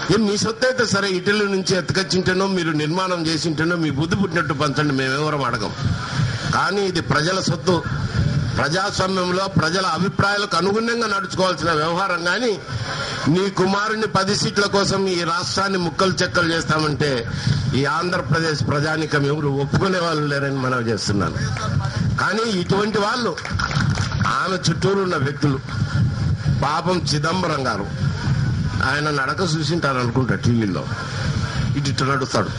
ఏం మీ సొత్తు అయితే సరే ఇటలీ నుంచి ఎత్తుకొచ్చింటేనో మీరు నిర్మాణం చేసింటేనో మీ బుద్ధి పుట్టినట్టు పంచండి మేమెవరం అడగం కానీ ఇది ప్రజల సొత్తు ప్రజాస్వామ్యంలో ప్రజల అభిప్రాయాలకు అనుగుణంగా నడుచుకోవాల్సిన వ్యవహారం కానీ నీ కుమారుని పది సీట్ల కోసం ఈ రాష్ట్రాన్ని ముక్కలు చెక్కలు చేస్తామంటే ఈ ఆంధ్రప్రదేశ్ ప్రజానికం ఎవరు ఒప్పుకునే వాళ్ళు లేరని మనం చేస్తున్నాను కానీ ఇటువంటి వాళ్ళు ఆమె చుట్టూరు ఉన్న వ్యక్తులు పాపం చిదంబరం గారు ఆయన నడక చూసింటారు అనుకుంటా టీవీలో ఇటు ఇటు నడుస్తాడు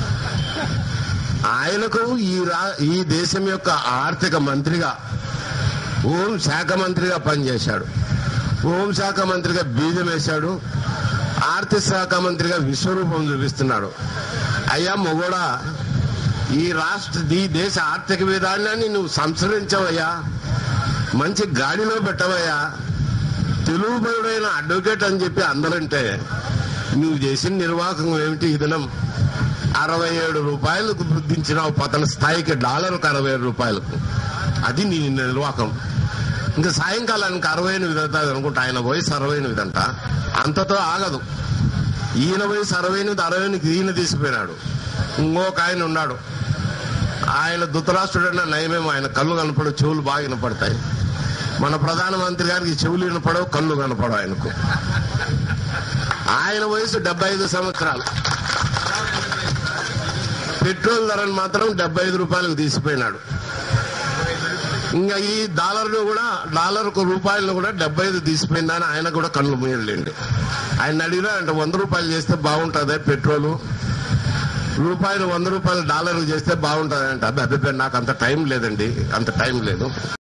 ఆయనకు ఈ రా ఈ దేశం యొక్క ఆర్థిక మంత్రిగా హోం శాఖ మంత్రిగా పనిచేశాడు హోం శాఖ మంత్రిగా బీజం వేశాడు ఆర్థిక శాఖ మంత్రిగా విశ్వరూపం చూపిస్తున్నాడు అయ్యా మొగోడా ఈ రాష్ట్ర ఈ దేశ ఆర్థిక విధానాన్ని నువ్వు సంస్కరించవయ్యా మంచి గాడిలో పెట్టవయ్యా తెలుగుబడుడైన అడ్వకేట్ అని చెప్పి అందరంటే నువ్వు చేసిన నిర్వాహకం ఏమిటి ఈ దినం అరవై ఏడు రూపాయలకు వృద్ధించినావు పతన స్థాయికి డాలర్కు అరవై ఏడు రూపాయలకు అది నీ నిర్వాహకం ఇంకా సాయంకాలానికి అరవై ఎనిమిది అవుతుంది అనుకుంటా ఆయన వయసు అరవై ఎనిమిది అంట అంతతో ఆగదు ఈయన వయసు అరవై ఎనిమిది అరవై ఎనిమిది ఈయన తీసిపోయినాడు ఇంకొక ఆయన ఉన్నాడు ఆయన ధృతరాష్ట్రుడైనా నయమేమో ఆయన కళ్ళు కనపడవు చెవులు బాగా వినపడతాయి మన ప్రధానమంత్రి గారికి చెవులు వినపడవు కళ్ళు కనపడవు ఆయనకు ఆయన వయసు డెబ్బై ఐదు సంవత్సరాలు పెట్రోల్ ధరను మాత్రం డెబ్బై ఐదు రూపాయలకు తీసిపోయినాడు ఇంకా ఈ డాలర్ కూడా డాలర్ రూపాయలను కూడా డెబ్బై ఐదు తీసిపోయిందని ఆయన కూడా కళ్ళు మూయలేండి ఆయన అడిగినా అంటే వంద రూపాయలు చేస్తే బాగుంటుంది పెట్రోలు రూపాయలు వంద రూపాయలు డాలర్లు చేస్తే బాగుంటుంది అంటే అబ్బాయి నాకు అంత టైం లేదండి అంత టైం లేదు